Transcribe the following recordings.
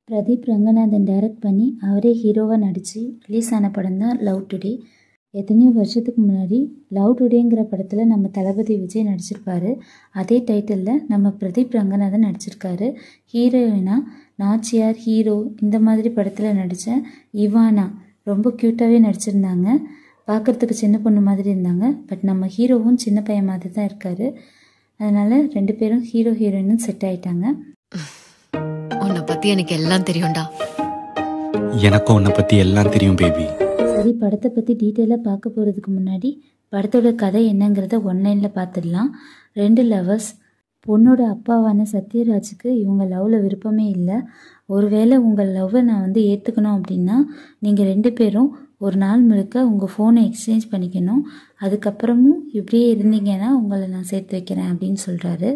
Pradeep Ranganathan direct பண்ணி அவரே ஹீரோவாக நடித்து ரிலீஸ் ஆன படம் தான் லவ் டுடே எத்தனையோ வருஷத்துக்கு முன்னாடி லவ் டுடேங்கிற படத்தில் நம்ம தளபதி விஜய் நடிச்சிருப்பாரு அதே டைட்டிலில் நம்ம பிரதீப் ரங்கநாதன் நடிச்சிருக்காரு ஹீரோயினா நாச்சியார் ஹீரோ இந்த மாதிரி படத்தில் நடித்த இவானா ரொம்ப க்யூட்டாகவே நடிச்சிருந்தாங்க பார்க்குறதுக்கு சின்ன பொண்ணு மாதிரி இருந்தாங்க பட் நம்ம ஹீரோவும் சின்ன பையன் மாதிரி தான் இருக்கார் அதனால் ரெண்டு பேரும் ஹீரோ ஹீரோயினும் செட் ஆயிட்டாங்க உன்னை பத்தி எனக்கு எல்லாம் தெரியும்டா எனக்கும் உன்னை பத்தி எல்லாம் தெரியும் பேபி சரி படத்தை பற்றி டீட்டெயிலாக பார்க்க போகிறதுக்கு முன்னாடி படத்தோட கதை என்னங்கிறத ஒன்லைனில் பார்த்துடலாம் ரெண்டு லவர்ஸ் பொண்ணோட அப்பாவான சத்யராஜுக்கு இவங்க லவ்வில் விருப்பமே இல்லை ஒருவேளை உங்கள் லவ்வை நான் வந்து ஏற்றுக்கணும் அப்படின்னா நீங்கள் ரெண்டு பேரும் ஒரு நாள் முழுக்க உங்கள் ஃபோனை எக்ஸ்சேஞ்ச் பண்ணிக்கணும் அதுக்கப்புறமும் இப்படியே இருந்தீங்கன்னா உங்களை நான் சேர்த்து வைக்கிறேன் அப்படின்னு சொல்கிறாரு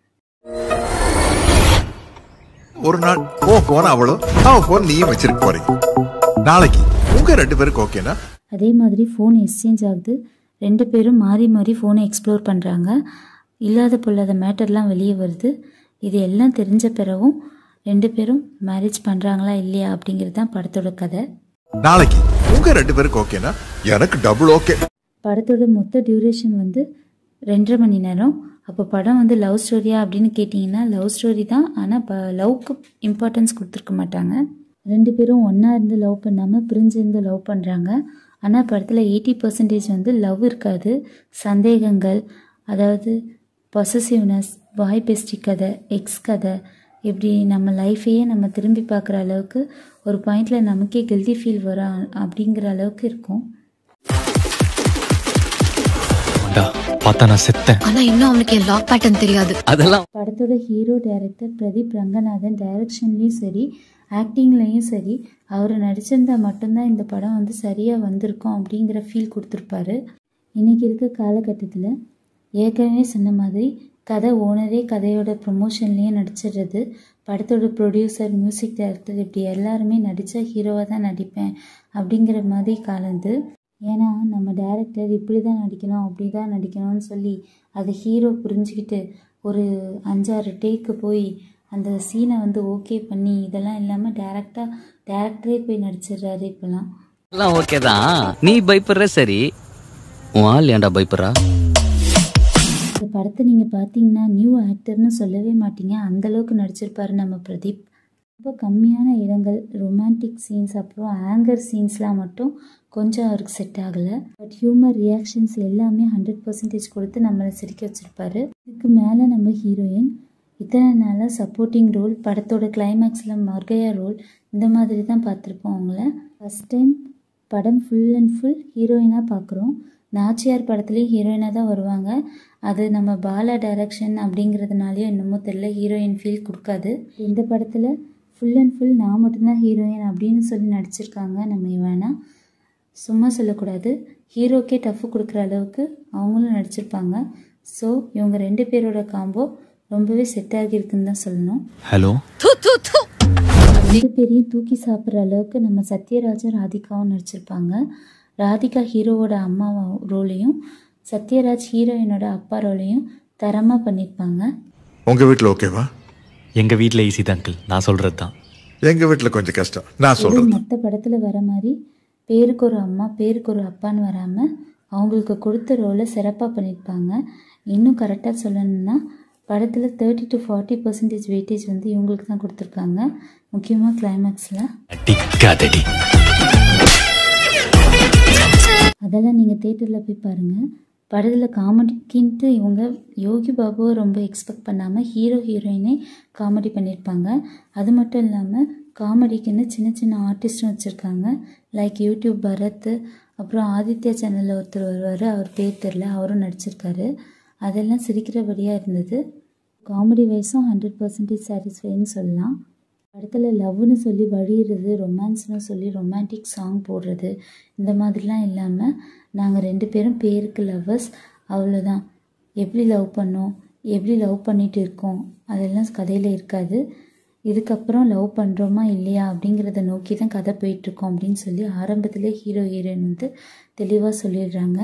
ஒரு நாள் ஓ போன அவளும் அவன் போன் நீயும் வச்சிருக்க போறீங்க நாளைக்கு உங்க ரெண்டு பேருக்கு ஓகேனா அதே மாதிரி ஃபோன் எக்ஸ்சேஞ்ச் ஆகுது ரெண்டு பேரும் மாறி மாறி ஃபோனை எக்ஸ்ப்ளோர் பண்ணுறாங்க இல்லாத பொல்லாத மேட்டர்லாம் வெளியே வருது இது எல்லாம் தெரிஞ்ச பிறகும் ரெண்டு பேரும் மேரேஜ் பண்ணுறாங்களா இல்லையா அப்படிங்கிறது தான் படத்தோட கதை நாளைக்கு உங்க ரெண்டு பேருக்கு ஓகேனா எனக்கு டபுள் ஓகே படத்தோட மொத்த டியூரேஷன் வந்து ரெண்டரை மணி நேரம் அப்போ படம் வந்து லவ் ஸ்டோரியா அப்படின்னு கேட்டிங்கன்னா லவ் ஸ்டோரி தான் ஆனால் இப்போ லவ்க்கு இம்பார்ட்டன்ஸ் கொடுத்துருக்க மாட்டாங்க ரெண்டு பேரும் ஒன்றா இருந்து லவ் பண்ணாமல் பிரிஞ்சு இருந்து லவ் பண்ணுறாங்க ஆனால் படத்தில் எயிட்டி பர்சன்டேஜ் வந்து லவ் இருக்காது சந்தேகங்கள் அதாவது பொசசிவ்னஸ் பாய் பெஸ்டி கதை எக்ஸ் கதை இப்படி நம்ம லைஃபையே நம்ம திரும்பி பார்க்குற அளவுக்கு ஒரு பாயிண்டில் நமக்கே கில்ட்டி ஃபீல் வரும் அப்படிங்கிற அளவுக்கு இருக்கும் அடா, பார்த்தா நான் செத்தேன் ஆனா இன்னும் அவனுக்கு என் லாக் பேட்டர்ன் தெரியாது அதெல்லாம் படத்தோட ஹீரோ டைரக்டர் பிரதீப் ரங்கநாதன் டைரக்ஷன்லேயும் சரி ஆக்டிங்லேயும் சரி அவர் நடிச்சிருந்தா மட்டும்தான் இந்த படம் வந்து சரியாக வந்திருக்கும் அப்படிங்கிற ஃபீல் கொடுத்துருப்பாரு இன்றைக்கி இருக்க காலகட்டத்தில் ஏற்கனவே சொன்ன மாதிரி கதை ஓனரே கதையோட ப்ரொமோஷன்லேயும் நடிச்சிடுறது படத்தோட ப்ரொடியூசர் மியூசிக் டைரக்டர் இப்படி எல்லாருமே நடித்தா ஹீரோவாக தான் நடிப்பேன் அப்படிங்கிற மாதிரி காலந்து ஏன்னா நம்ம டைரக்டர் இப்படி தான் நடிக்கணும் அப்படி தான் நடிக்கணும்னு சொல்லி அது ஹீரோ புரிஞ்சுக்கிட்டு ஒரு அஞ்சாறு டேக்கு போய் அந்த சீனை வந்து ஓகே பண்ணி இதெல்லாம் இல்லாமல் டேரெக்டாக டேரக்டரே போய் நடிச்சிடுறாரு இப்போலாம் எல்லாம் ஓகே தான் நீ பயப்படுற சரி உன் ஆள் ஏன்டா பயப்படுறா இந்த படத்தை நீங்கள் பார்த்தீங்கன்னா நியூ ஆக்டர்னு சொல்லவே மாட்டீங்க அந்த அளவுக்கு நடிச்சிருப்பாரு நம்ம பிரதீப் ரொம்ப கம்மியான இடங்கள் ரொமான்டிக் சீன்ஸ் அப்புறம் ஆங்கர் சீன்ஸ்லாம் மட்டும் கொஞ்சம் அவருக்கு செட் ஆகலை பட் ஹியூமர் ரியாக்ஷன்ஸ் எல்லாமே ஹண்ட்ரட் பர்சன்டேஜ் கொடுத்து நம்மளை சிரிக்க வச்சுருப்பாரு இதுக்கு மேலே நம்ம ஹீரோயின் இத்தனை நாளாக சப்போர்ட்டிங் ரோல் படத்தோட கிளைமேக்ஸில் மர்கையா ரோல் இந்த மாதிரி தான் பார்த்துருப்போம் அவங்கள ஃபஸ்ட் டைம் படம் ஃபுல் அண்ட் ஃபுல் ஹீரோயினாக பார்க்குறோம் நாச்சியார் படத்துலேயும் ஹீரோயினாக தான் வருவாங்க அது நம்ம பாலா டைரக்ஷன் அப்படிங்கிறதுனாலயோ என்னமோ தெரில ஹீரோயின் ஃபீல் கொடுக்காது இந்த படத்தில் ஃபுல் அண்ட் ஃபுல் நான் மட்டும்தான் ஹீரோயின் அப்படின்னு சொல்லி நடிச்சிருக்காங்க நம்ம இவனா சும்மா சொல்லக்கூடாது ஹீரோக்கே டஃப் கொடுக்குற அளவுக்கு அவங்களும் நடிச்சிருப்பாங்க ஸோ இவங்க ரெண்டு பேரோட காம்போ ரொம்பவே செட் ஆகியிருக்குன்னு தான் சொல்லணும் ஹலோ தூ தூ தூ ரெண்டு பேரையும் தூக்கி சாப்பிட்ற அளவுக்கு நம்ம சத்யராஜும் ராதிகாவும் நடிச்சிருப்பாங்க ராதிகா ஹீரோவோட அம்மா ரோலையும் சத்யராஜ் ஹீரோயினோட அப்பா ரோலையும் தரமாக பண்ணியிருப்பாங்க உங்க வீட்டுல ஓகேவா எங்க வீட்ல ஈஸி தான் அங்கிள் நான் சொல்றது தான் எங்க வீட்டுல கொஞ்சம் கஷ்டம் நான் இது சொல்றேன் மற்ற படத்தில் வர மாதிரி பேருக்கு ஒரு அம்மா பேருக்கு ஒரு அப்பான்னு வராமல் அவங்களுக்கு கொடுத்த ரோலை சிறப்பாக பண்ணியிருப்பாங்க இன்னும் கரெக்டாக சொல்லணும்னா படத்தில் thirty to forty percentage weightage வந்து இவங்களுக்கு தான் கொடுத்துருக்காங்க முக்கியமாக கிளைமேக்ஸில் அடிக்காதடி அதெல்லாம் நீங்கள் தேட்டரில் போய் பாருங்கள் படத்தில் காமெடிக்கின்ட்டு இவங்க யோகி பாபுவை ரொம்ப எக்ஸ்பெக்ட் பண்ணாமல் ஹீரோ ஹீரோயினே காமெடி பண்ணியிருப்பாங்க அது மட்டும் இல்லாமல் காமெடிக்குன்னு சின்ன சின்ன ஆர்டிஸ்டும் வச்சுருக்காங்க லைக் யூடியூப் பரத் அப்புறம் ஆதித்யா சேனலில் ஒருத்தர் வருவார் அவர் பேர் தெரில அவரும் நடிச்சிருக்காரு அதெல்லாம் சிரிக்கிறபடியாக இருந்தது காமெடி வைஸும் ஹண்ட்ரட் பர்சன்டேஜ் சாட்டிஸ்ஃபைன்னு சொல்லலாம் படத்தில் லவ்னு சொல்லி வழியிறது ரொமான்ஸ்னு சொல்லி ரொமான்டிக் சாங் போடுறது இந்த மாதிரிலாம் இல்லாமல் நாங்கள் ரெண்டு பேரும் பேருக்கு லவ்வர்ஸ் அவ்வளோதான் எப்படி லவ் பண்ணோம் எப்படி லவ் பண்ணிட்டு இருக்கோம் அதெல்லாம் கதையில் இருக்காது இதுக்கப்புறம் லவ் பண்ணுறோமா இல்லையா அப்படிங்கிறத நோக்கி தான் கதை போயிட்டுருக்கோம் அப்படின்னு சொல்லி ஆரம்பத்திலே ஹீரோ ஹீரோயின் வந்து தெளிவாக சொல்லிடுறாங்க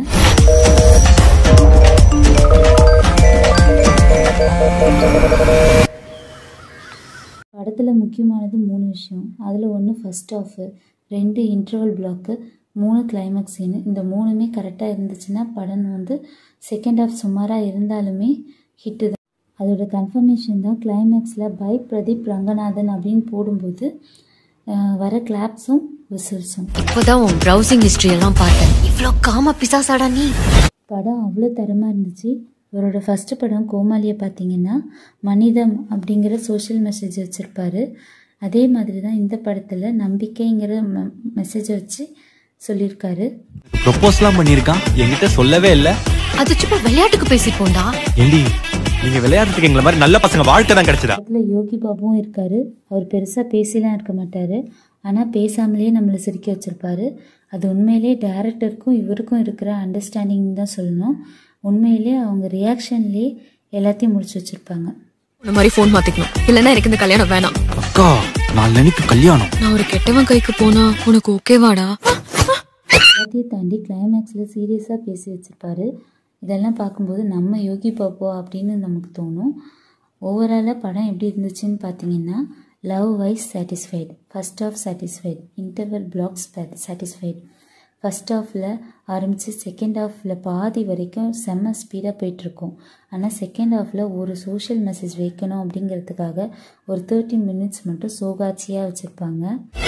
படத்தில் முக்கியமானது மூணு விஷயம் அதில் ஒன்று ஃபஸ்ட் ஆஃபு ரெண்டு இன்டர்வல் பிளாக்கு மூணு கிளைமேக்ஸ் சீனு இந்த மூணுமே கரெக்டாக இருந்துச்சுன்னா படம் வந்து செகண்ட் ஆஃப் சுமாராக இருந்தாலுமே ஹிட்டு தான் அதோட கன்ஃபர்மேஷன் தான் கிளைமேக்ஸில் பை பிரதீப் ரங்கநாதன் அப்படின்னு போடும்போது அஹ், வர கிளாப்ஸும் விசில்ஸும் இப்போதான் உன் ப்ரௌசிங் ஹிஸ்டரி எல்லாம் பார்த்தேன் இவ்ளோ காம பிசாசாடா நீ படம் அவ்வளோ தரமாக இருந்துச்சு இவரோட ஃபஸ்ட்டு படம் கோமாளியை பார்த்தீங்கன்னா மனிதம் அப்படிங்கிற சோஷியல் மெசேஜ் வச்சுருப்பாரு அதே மாதிரி தான் இந்த படத்தில் நம்பிக்கைங்கிற மெசேஜை வச்சு சொல்லியிருக்காரு ப்ரொப்போஸ்லாம் பண்ணியிருக்கான் என்கிட்ட சொல்லவே இல்லை அது சும்மா விளையாட்டுக்கு பேசிப்போண்டா ஏண்டி நீங்க விளையாடுறதுக்கு எங்களை மாதிரி நல்ல பசங்க வாழ்க்கை தான் கிடைச்சதா படத்தில் யோகி பாபுவும் இருக்கார் அவர் பெருசாக பேசிலாம் இருக்க மாட்டார் ஆனால் பேசாமலே நம்மளை சிரிக்க வச்சுருப்பாரு அது உண்மையிலே டேரக்டருக்கும் இவருக்கும் இருக்கிற அண்டர்ஸ்டாண்டிங் தான் சொல்லணும் உண்மையிலே அவங்க ரியாக்ஷன்லேயே எல்லாத்தையும் முடிச்சு வச்சுருப்பாங்க இந்த மாதிரி ஃபோன் மாத்திக்கணும் இல்லைன்னா எனக்கு இந்த கல்யாணம் வேணாம் அக்கா நாளைக்கு கல்யாணம் நான் ஒரு கெட்டவன் கைக்கு போனா உனக்கு ஓகேவாடா எல்லாத்தையும் தாண்டி கிளைமேக்ஸில் சீரியஸாக பேசி வச்சுருப்பாரு இதெல்லாம் பார்க்கும்போது நம்ம யோகி பாப்போ அப்படின்னு நமக்கு தோணும் ஓவராலாக படம் எப்படி இருந்துச்சுன்னு பார்த்தீங்கன்னா love wise satisfied first half satisfied interval blocks satisfied first ஹாஃபில் ஆரம்பித்து செகண்ட் ஹாஃபில் பாதி வரைக்கும் செம்ம ஸ்பீடாக போயிட்டுருக்கும் ஆனால் செகண்ட் ஹாஃபில் ஒரு சோஷியல் மெசேஜ் வைக்கணும் அப்படிங்கிறதுக்காக ஒரு தேர்ட்டி மினிட்ஸ் மட்டும் சோகாட்சியாக வச்சுருப்பாங்க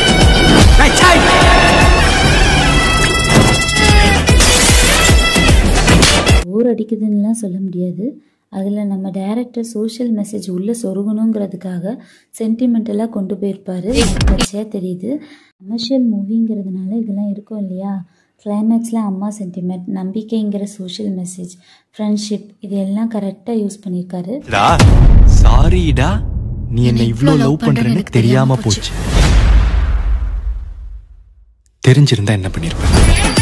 போர் அடிக்குதுன்னுலாம் சொல்ல முடியாது அதில் நம்ம டைரக்டர் சோஷியல் மெசேஜ் உள்ளே சொருகணுங்கிறதுக்காக சென்டிமெண்டலாக கொண்டு போயிருப்பாரு பச்சையாக தெரியுது கமர்ஷியல் மூவிங்கிறதுனால இதெல்லாம் இருக்கும் இல்லையா கிளைமேக்ஸில் அம்மா சென்டிமெண்ட் நம்பிக்கைங்கிற சோஷியல் மெசேஜ் ஃப்ரெண்ட்ஷிப் இது எல்லாம் கரெக்டாக யூஸ் பண்ணியிருக்காரு சாரிடா நீ என்ன என்னை இவ்ளோ இவ்ளோ லவ் love பண்றேன்னு பண்றேன்னு எனக்கு தெரியாம தெரியாம போச்சு தெரிஞ்சிருந்தா என்ன பண்ணிருப்பேன்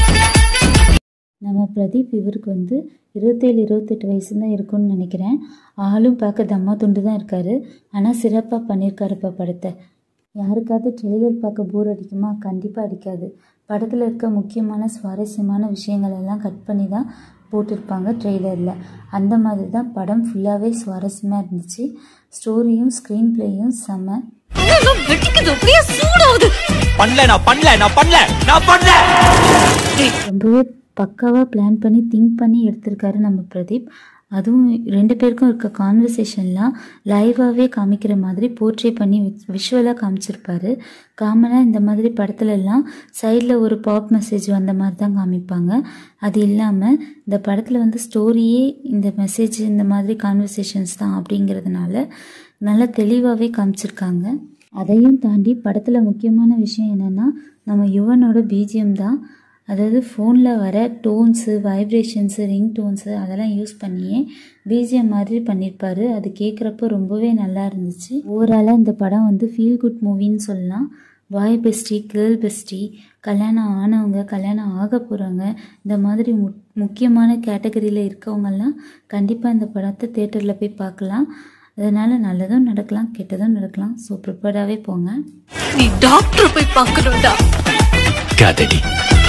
நம்ம பிரதீப் இவருக்கு வந்து இருபத்தேழு இருபத்தெட்டு வயசு தான் இருக்கும்னு நினைக்கிறேன் ஆளும் பார்க்க தம்மா துண்டு தான் இருக்காரு ஆனால் சிறப்பாக பண்ணியிருக்காருப்பா படத்தை யாருக்காவது ட்ரெய்லர் பார்க்க போர் அடிக்குமா கண்டிப்பாக அடிக்காது படத்தில் இருக்க முக்கியமான சுவாரஸ்யமான விஷயங்கள் எல்லாம் கட் பண்ணி தான் போட்டிருப்பாங்க ட்ரெய்லரில் அந்த மாதிரி தான் படம் ஃபுல்லாகவே சுவாரஸ்யமாக இருந்துச்சு ஸ்டோரியும் ஸ்க்ரீன் ப்ளேயும் செம்ம வெட்டிக்குது அப்படியே சூடாகுது பண்ணல நான் பண்ணல நான் பண்ணல நான் பண்ணல ரொம்பவே பக்காவாக பிளான் பண்ணி திங்க் பண்ணி எடுத்திருக்காரு நம்ம பிரதீப் அதுவும் ரெண்டு பேருக்கும் இருக்க கான்வர்சேஷன்லாம் லைவாகவே காமிக்கிற மாதிரி போர்ட்ரே பண்ணி விஷுவலாக காமிச்சிருப்பாரு காமனாக இந்த மாதிரி படத்துலலாம் சைடில் ஒரு பாப் மெசேஜ் வந்த மாதிரி தான் காமிப்பாங்க அது இல்லாமல் இந்த படத்தில் வந்து ஸ்டோரியே இந்த மெசேஜ் இந்த மாதிரி கான்வர்சேஷன்ஸ் தான் அப்படிங்கிறதுனால நல்லா தெளிவாகவே காமிச்சிருக்காங்க அதையும் தாண்டி படத்தில் முக்கியமான விஷயம் என்னென்னா நம்ம யுவனோட பிஜிஎம் தான் அதாவது ஃபோனில் வர டோன்ஸு வைப்ரேஷன்ஸு ரிங் டோன்ஸு அதெல்லாம் யூஸ் பண்ணியே பிஜிஎம் மாதிரி பண்ணியிருப்பாரு அது கேட்குறப்ப ரொம்பவே நல்லா இருந்துச்சு ஓவராலாக இந்த படம் வந்து ஃபீல் குட் மூவின்னு சொல்லலாம் பாய் பெஸ்டி கேர்ள் பெஸ்டி கல்யாணம் ஆனவங்க கல்யாணம் ஆக போகிறவங்க இந்த மாதிரி மு முக்கியமான கேட்டகரியில் இருக்கவங்கெல்லாம் கண்டிப்பாக இந்த படத்தை தேட்டரில் போய் பார்க்கலாம் அதனால் நல்லதும் நடக்கலாம் கெட்டதும் நடக்கலாம் ஸோ ப்ரிப்பேர்டாகவே போங்க நீ டாக்டர் போய் பார்க்கணும்டா காதடி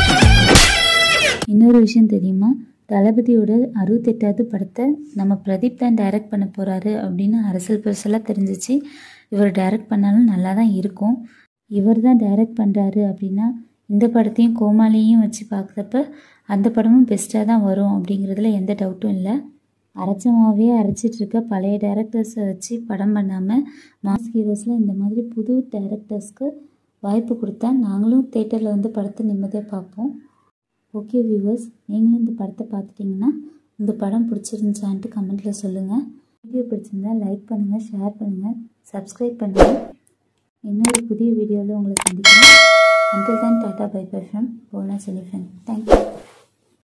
இன்னொரு விஷயம் தெரியுமா தளபதியோட அறுபத்தெட்டாவது படத்தை நம்ம பிரதீப் தான் டைரக்ட் பண்ண போகிறாரு அப்படின்னு அரசியல் பெருசெல்லாம் தெரிஞ்சிச்சு இவர் டைரக்ட் பண்ணாலும் நல்லா தான் இருக்கும் இவர் தான் டைரக்ட் பண்ணுறாரு அப்படின்னா இந்த படத்தையும் கோமாளியையும் வச்சு பார்க்குறப்ப அந்த படமும் பெஸ்ட்டாக தான் வரும் அப்படிங்கிறதுல எந்த டவுட்டும் இல்லை அரைச்சமாகவே அரைச்சிட்டு இருக்க பழைய டேரக்டர்ஸை வச்சு படம் பண்ணாமல் மாஸ் ஹீரோஸில் இந்த மாதிரி புது டேரக்டர்ஸ்க்கு வாய்ப்பு கொடுத்தா நாங்களும் தேட்டரில் வந்து படத்தை நிம்மதியாக பார்ப்போம் ஓகே வியூவர்ஸ் நீங்களும் இந்த படத்தை பார்த்துட்டிங்கன்னா இந்த படம் பிடிச்சிருந்துச்சான்ட்டு கமெண்ட்டில் சொல்லுங்கள் வீடியோ பிடிச்சிருந்தா லைக் பண்ணுங்கள் ஷேர் பண்ணுங்கள் சப்ஸ்கிரைப் பண்ணுங்கள் இன்னொரு புதிய வீடியோவில் உங்களை சந்திக்கிறேன் அண்டில் தான் டாட்டா பை பை ஃப்ரம் போனா செலிஃபன் தேங்க்யூ